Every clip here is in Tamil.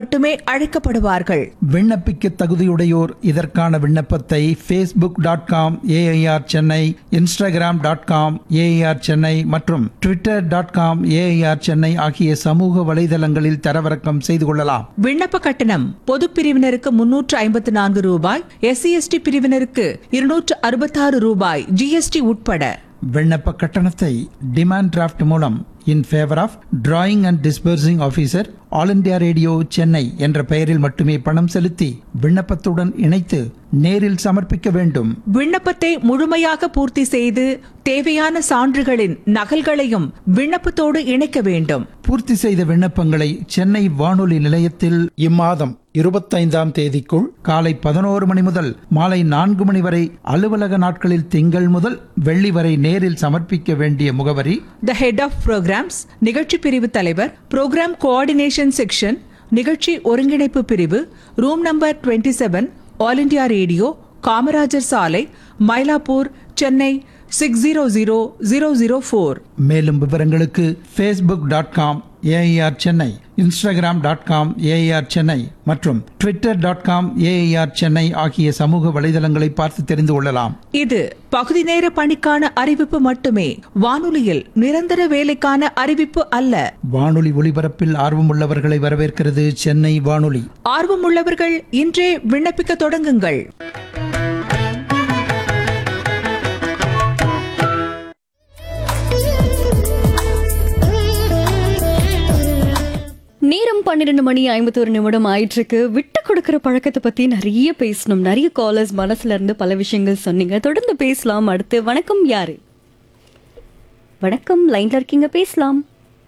மட்டுமே அழைக்கப்படுவார்கள் விண்ணப்பிக்க தகுதியுடையோர் இதற்கான விண்ணப்பத்தை Facebook dot com AIR Chennai Instagram dot com AIR Chennai மற்றும் Twitter dot com AIR Chennai ஆகிய சமூக வலைதளங்களில் தரவிறக்கம் செய்து கொள்ளலாம் விண்ணப்ப கட்டணம் பொது பிரிவினருக்கு முன்னூற்று ஐம்பத்து நான்கு ரூபாய் எஸ்சி எஸ்டி பிரிவினருக்கு இருநூற்று அறுபத்தாறு ரூபாய் ஜிஎஸ்டி உட்பட விண்ணப்ப கட்டணத்தை டிமாண்ட் டிராஃப்ட் மூலம் in favour of drawing and disbursing officer all India radio Chennai என்ற பெயரில் மட்டுமே பணம் செலுத்தி விண்ணப்பத்துடன் இணைத்து நேரில் சமர்ப்பிக்க வேண்டும் விண்ணப்பத்தை முழுமையாக பூர்த்தி செய்து தேவையான சான்றுகளின் நகல்களையும் விண்ணப்பத்தோடு இணைக்க வேண்டும் பூர்த்தி செய்த விண்ணப்பங்களை சென்னை வானொலி நிலையத்தில் இம்மாதம் இருபத்தைந்தாம் தேதிக்குள் காலை பதினோரு மணி முதல் மாலை நான்கு மணி வரை அலுவலக நாட்களில் திங்கள் முதல் வெள்ளி வரை நேரில் சமர்ப்பிக்க வேண்டிய முகவரி த ஹெட் ஆஃப் ப்ரோக்ராம்ஸ் நிகழ்ச்சி பிரிவு தலைவர் ப்ரோக்ராம் கோஆர்டினேஷன் செக்ஷன் நிகழ்ச்சி ஒருங்கிணைப்பு பிரிவு room number 27 seven all India radio Kamarajar சாலை Mylapore Chennai six zero zero zero zero four மேலும் விவரங்களுக்கு Facebook dot com AIR Chennai Instagram dot com AIR Chennai மற்றும் Twitter dot com AIR Chennai ஆகிய சமூக வலைதளங்களை பார்த்து தெரிந்து கொள்ளலாம் இது பகுதி நேர பணிக்கான அறிவிப்பு மட்டுமே வானொலியில் நிரந்தர வேலைக்கான அறிவிப்பு அல்ல வானொலி ஒலிபரப்பில் ஆர்வமுள்ளவர்களை வரவேற்கிறது சென்னை வானொலி ஆர்வமுள்ளவர்கள் இன்றே விண்ணப்பிக்க தொடங்குங்கள் நேரம் பன்னிரெண்டு மணி ஐம்பத்தோரு நிமிடம் ஆயிட்டிருக்கு விட்டு கொடுக்கிற பழக்கத்தை பத்தி நிறைய பேசணும் நிறைய காலர்ஸ் மனசுல இருந்து பல விஷயங்கள் சொன்னீங்க தொடர்ந்து பேசலாம் அடுத்து வணக்கம் யாரு வணக்கம் லைன்ல இருக்கீங்க பேசலாம்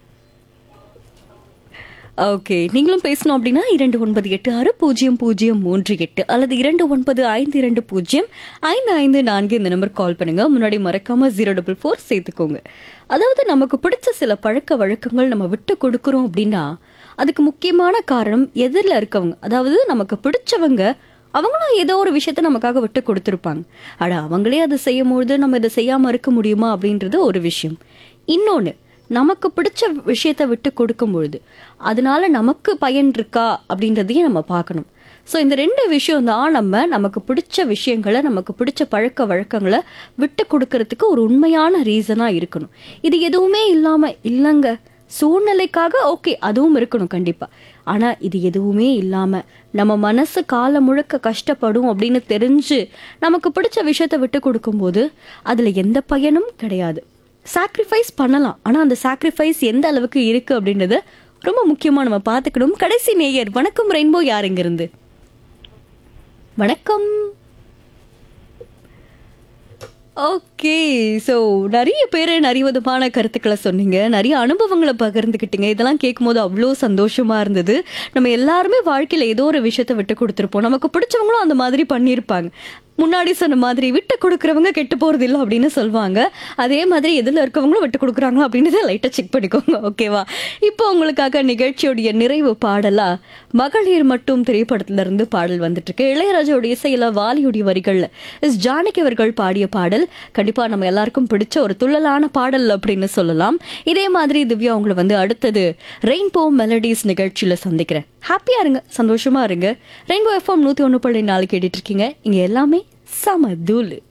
ஓகே நீங்களும் பேசணும் அப்படின்னா இரண்டு ஒன்பது எட்டு ஆறு பூஜ்ஜியம் பூஜ்ஜியம் மூன்று எட்டு அல்லது இரண்டு ஒன்பது ஐந்து இரண்டு பூஜ்ஜியம் ஐந்து ஐந்து நான்கு இந்த நம்பர் கால் பண்ணுங்க முன்னாடி மறக்காம ஜீரோ டபுள் ஃபோர் சேர்த்துக்கோங்க அதாவது நமக்கு பிடிச்ச சில பழக்க வழக்கங்கள் நம்ம விட்டு கொடுக்குறோம் அப்படின்னா அதுக்கு முக்கியமான காரணம் எதிரில் இருக்கவங்க அதாவது நமக்கு பிடிச்சவங்க அவங்களும் ஏதோ ஒரு விஷயத்த நமக்காக விட்டு கொடுத்துருப்பாங்க அட அவங்களே அதை செய்யும்பொழுது நம்ம இதை செய்யாம இருக்க முடியுமா அப்படின்றது ஒரு விஷயம் இன்னொன்று நமக்கு பிடிச்ச விஷயத்த விட்டு கொடுக்கும் பொழுது அதனால நமக்கு பயன் இருக்கா அப்படின்றதையும் நம்ம பார்க்கணும் ஸோ இந்த ரெண்டு விஷயம் தான் நம்ம நமக்கு பிடிச்ச விஷயங்களை நமக்கு பிடிச்ச பழக்க வழக்கங்களை விட்டு கொடுக்கறதுக்கு ஒரு உண்மையான ரீசனாக இருக்கணும் இது எதுவுமே இல்லாமல் இல்லைங்க சூழ்நிலைக்காக ஓகே அதுவும் இருக்கணும் கண்டிப்பா ஆனா இது எதுவுமே இல்லாம நம்ம மனசு காலம் முழுக்க கஷ்டப்படும் அப்படின்னு தெரிஞ்சு நமக்கு பிடிச்ச விஷயத்த விட்டு கொடுக்கும்போது அதுல எந்த பயனும் கிடையாது சாக்ரிஃபைஸ் பண்ணலாம் ஆனா அந்த சாக்ரிஃபைஸ் எந்த அளவுக்கு இருக்கு அப்படின்றத ரொம்ப முக்கியமா நம்ம பார்த்துக்கணும் கடைசி நேயர் வணக்கம் ரெயின்போ யாருங்க இருந்து வணக்கம் ஓகே ஸோ நிறைய பேர் நிறைய விதமான கருத்துக்களை சொன்னீங்க நிறைய அனுபவங்களை பகிர்ந்துக்கிட்டீங்க இதெல்லாம் கேட்கும்போது அவ்வளோ சந்தோஷமா இருந்தது நம்ம எல்லாருமே வாழ்க்கையில் ஏதோ ஒரு விஷயத்தை விட்டு கொடுத்துருப்போம் நமக்கு பிடிச்சவங்களும் அந்த மாதிரி பண்ணியிருப்பாங்க முன்னாடி சொன்ன மாதிரி விட்டு கொடுக்குறவங்க கெட்டு போறது இல்லை அப்படின்னு சொல்லுவாங்க அதே மாதிரி எதில் இருக்கவங்களும் விட்டு கொடுக்குறாங்களோ அப்படின்னு லைட்டாக செக் பண்ணிக்கோங்க ஓகேவா இப்போ உங்களுக்காக நிகழ்ச்சியுடைய நிறைவு பாடலா மகளிர் மட்டும் திரைப்படத்துல இருந்து பாடல் வந்துட்டு இருக்கு இளையராஜாவுடைய இசையில வாலியுடைய வரிகள்ல எஸ் ஜானகி அவர்கள் பாடிய பாடல் கண்டிப்பா நம்ம எல்லாருக்கும் பிடிச்ச ஒரு துள்ளலான பாடல் அப்படின்னு சொல்லலாம் இதே மாதிரி திவ்யா உங்களை வந்து அடுத்தது ரெயின்போ மெலடிஸ் நிகழ்ச்சியில சந்திக்கிறேன் ஹாப்பியா இருங்க சந்தோஷமா இருங்க ரெயின்போ எஃப்எம் நூத்தி ஒன்று புள்ளி நாலு கேட்டுட்டு இருக்கீங்க இங்க எல்லாமே சம தூளு